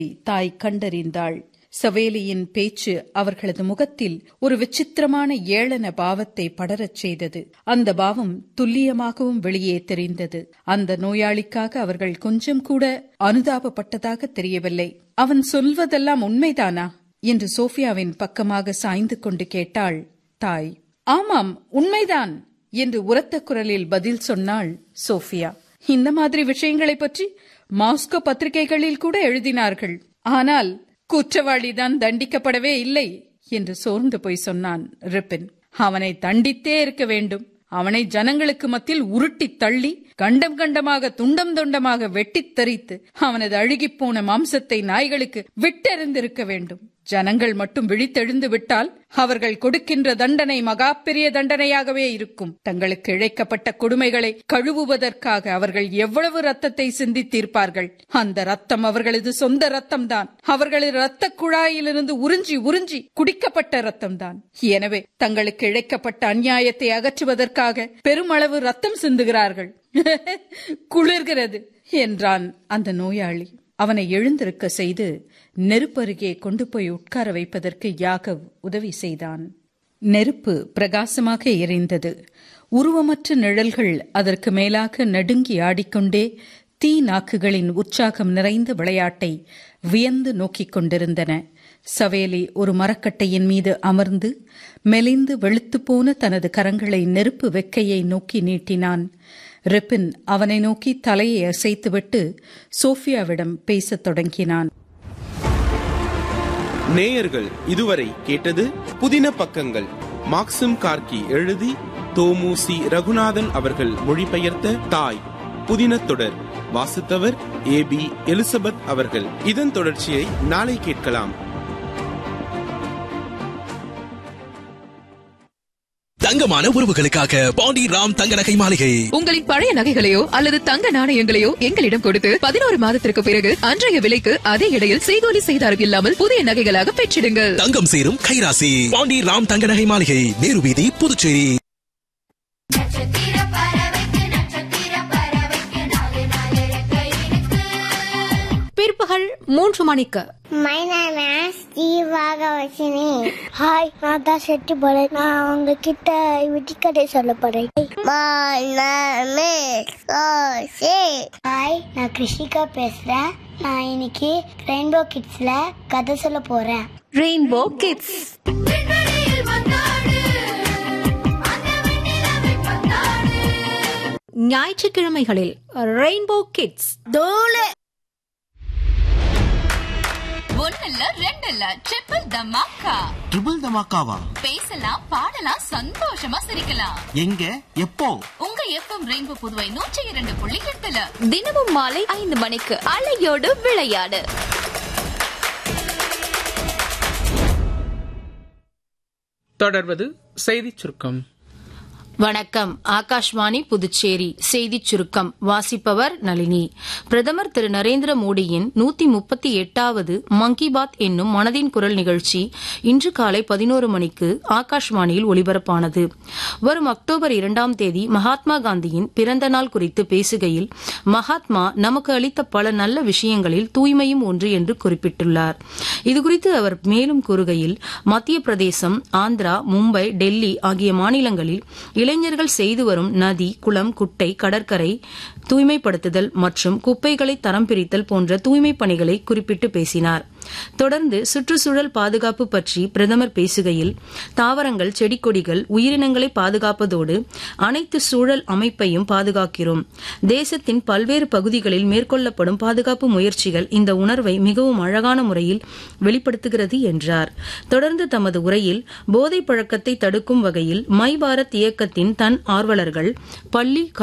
தாய் கண்டறிந்தாள் சவேலியின் பேச்சு அவர்களது முகத்தில் ஒரு விசித்திரமான ஏளன பாவத்தை படரச் செய்தது அந்த பாவம் துல்லியமாகவும் வெளியே தெரிந்தது அந்த நோயாளிக்காக அவர்கள் கொஞ்சம் கூட அனுதாபப்பட்டதாக தெரியவில்லை அவன் சொல்வதெல்லாம் உண்மைதானா என்று சோஃபியாவின் பக்கமாக சாய்ந்து கொண்டு கேட்டாள் தாய் ஆமாம் உண்மைதான் என்று உரத்த குரலில் பதில் சொன்னாள் சோஃபியா இந்த மாதிரி விஷயங்களை பற்றி மாஸ்கோ பத்திரிகைகளில் கூட எழுதினார்கள் ஆனால் குற்றவாளிதான் தண்டிக்கப்படவே இல்லை என்று சோர்ந்து போய் சொன்னான் ரிப்பின் அவனை தண்டித்தே இருக்க வேண்டும் அவனை ஜனங்களுக்கு மத்தியில் உருட்டி தள்ளி கண்டம் கண்டமாக துண்டம் துண்டமாக வெட்டித் தரித்து அவனது அழுகிப்போன மாம்சத்தை நாய்களுக்கு விட்டெறிந்திருக்க வேண்டும் ஜனங்கள் மட்டும் விழித்தெழுந்து விட்டால் அவர்கள் கொடுக்கின்ற தண்டனை மகா பெரிய தண்டனையாகவே இருக்கும் தங்களுக்கு இழைக்கப்பட்ட கொடுமைகளை கழுவுவதற்காக அவர்கள் எவ்வளவு ரத்தத்தை சிந்தித்தீர்ப்பார்கள் அந்த ரத்தம் அவர்களது சொந்த ரத்தம்தான் அவர்களது ரத்த குழாயிலிருந்து உறிஞ்சி உறிஞ்சி குடிக்கப்பட்ட ரத்தம்தான் எனவே தங்களுக்கு இழைக்கப்பட்ட அநியாயத்தை அகற்றுவதற்காக பெருமளவு ரத்தம் சிந்துகிறார்கள் குளிர்கிறது என்றான் அந்த நோயாளி அவனை எழுந்திருக்க செய்து நெருப்பருகே கொண்டு போய் உட்கார வைப்பதற்கு யாகவ் உதவி செய்தான் நெருப்பு பிரகாசமாக எரிந்தது உருவமற்ற நிழல்கள் அதற்கு மேலாக நடுங்கி ஆடிக்கொண்டே தீ நாக்குகளின் உற்சாகம் நிறைந்த விளையாட்டை வியந்து நோக்கிக் கொண்டிருந்தன சவேலி ஒரு மரக்கட்டையின் மீது அமர்ந்து மெலிந்து வெளுத்துப்போன தனது கரங்களை நெருப்பு வெக்கையை நோக்கி நீட்டினான் ரிப்பின் அவனை நோக்கி தலையை அசைத்துவிட்டு சோஃபியாவிடம் பேசத் தொடங்கினான் நேயர்கள் இதுவரை கேட்டது புதின பக்கங்கள் மாக்சிம் கார்கி எழுதி தோமுசி ரகுநாதன் அவர்கள் மொழிபெயர்த்த தாய் புதின தொடர் வாசித்தவர் ஏ பி எலிசபெத் அவர்கள் இதன் தொடர்ச்சியை நாளை கேட்கலாம் தங்கமான உறவுகளுக்காக பாண்டி ராம் தங்க நகை மாளிகை உங்களின் பழைய நகைகளையோ அல்லது தங்க நாணயங்களையோ எங்களிடம் கொடுத்து பதினோரு மாதத்திற்கு பிறகு அன்றைய விலைக்கு அதே இடையில் செய்கூலி செய்தாரம் இல்லாமல் புதிய நகைகளாக பெற்றிடுங்கள் தங்கம் சேரும் கைராசி பாண்டி ராம் தங்க நகை மாளிகை நேரு வீதி புதுச்சேரி நட்சத்திர பறவைக்கு நட்சத்திர பறவைக்கு நாலு நாலு ரெக்கை இருக்கு பிற்பகல் மூன்று மணிக்கு my name is Jeevakavasini hi நான் தான் செட்டு போறேன் நான் உங்ககிட்ட விட்டிக்கதை சொல்ல போறேன் மை நேம் இஸ் ஹாய் நான் கிருஷிகா பேசுறேன் நான் இன்னைக்கு ரெயின்போ கிட்ஸ்ல கதை சொல்ல போறேன் ரெயின்போ கிட்ஸ் விண்வெளியில் வந்தாடு அந்த வெண்ணிலவை பந்தாடு ஞாயிற்றுக்கிழமைகளில் ரெயின்போ கிட்ஸ் தோலே ஒன்னல்ல ரெண்டல்ல ட்ரிபிள் தமாக்கா ட்ரிபிள் தமாக்காவா பேசலாம் பாடலாம் சந்தோஷமா சிரிக்கலாம் எங்க எப்போ உங்க எஃப்எம் ரெயின்போ புதுவை நூற்றி இரண்டு புள்ளி எட்டுல தினமும் மாலை ஐந்து மணிக்கு அலையோடு விளையாடு தொடர்வது செய்திச் சுருக்கம் வணக்கம் ஆகாஷ்வாணி புதுச்சேரி செய்திச் சுருக்கம் வாசிப்பவர் நளினி பிரதமர் திரு நரேந்திர மோடியின் நூத்தி முப்பத்தி எட்டாவது மன் கி பாத் என்னும் மனதின் குரல் நிகழ்ச்சி இன்று காலை பதினோரு மணிக்கு ஆகாஷ்வாணியில் ஒலிபரப்பானது வரும் அக்டோபர் இரண்டாம் தேதி மகாத்மா காந்தியின் பிறந்த நாள் குறித்து பேசுகையில் மகாத்மா நமக்கு அளித்த பல நல்ல விஷயங்களில் தூய்மையும் ஒன்று என்று குறிப்பிட்டுள்ளார் இதுகுறித்து அவர் மேலும் கூறுகையில் மத்திய பிரதேசம் ஆந்திரா மும்பை டெல்லி ஆகிய மாநிலங்களில் இளைஞர்கள் செய்து வரும் நதி குளம் குட்டை கடற்கரை தூய்மைப்படுத்துதல் மற்றும் குப்பைகளை தரம் பிரித்தல் போன்ற தூய்மை பணிகளை குறிப்பிட்டு பேசினார் தொடர்ந்து சுற்றுச்சூழல் பாதுகாப்பு பற்றி பிரதமர் பேசுகையில் தாவரங்கள் செடி கொடிகள் உயிரினங்களை பாதுகாப்பதோடு அனைத்து சூழல் அமைப்பையும் பாதுகாக்கிறோம் தேசத்தின் பல்வேறு பகுதிகளில் மேற்கொள்ளப்படும் பாதுகாப்பு முயற்சிகள் இந்த உணர்வை மிகவும் அழகான முறையில் வெளிப்படுத்துகிறது என்றார் தொடர்ந்து தமது உரையில் போதை பழக்கத்தை தடுக்கும் வகையில் மை பாரத் இயக்கத்தின் தன் ஆர்வலர்கள் பள்ளி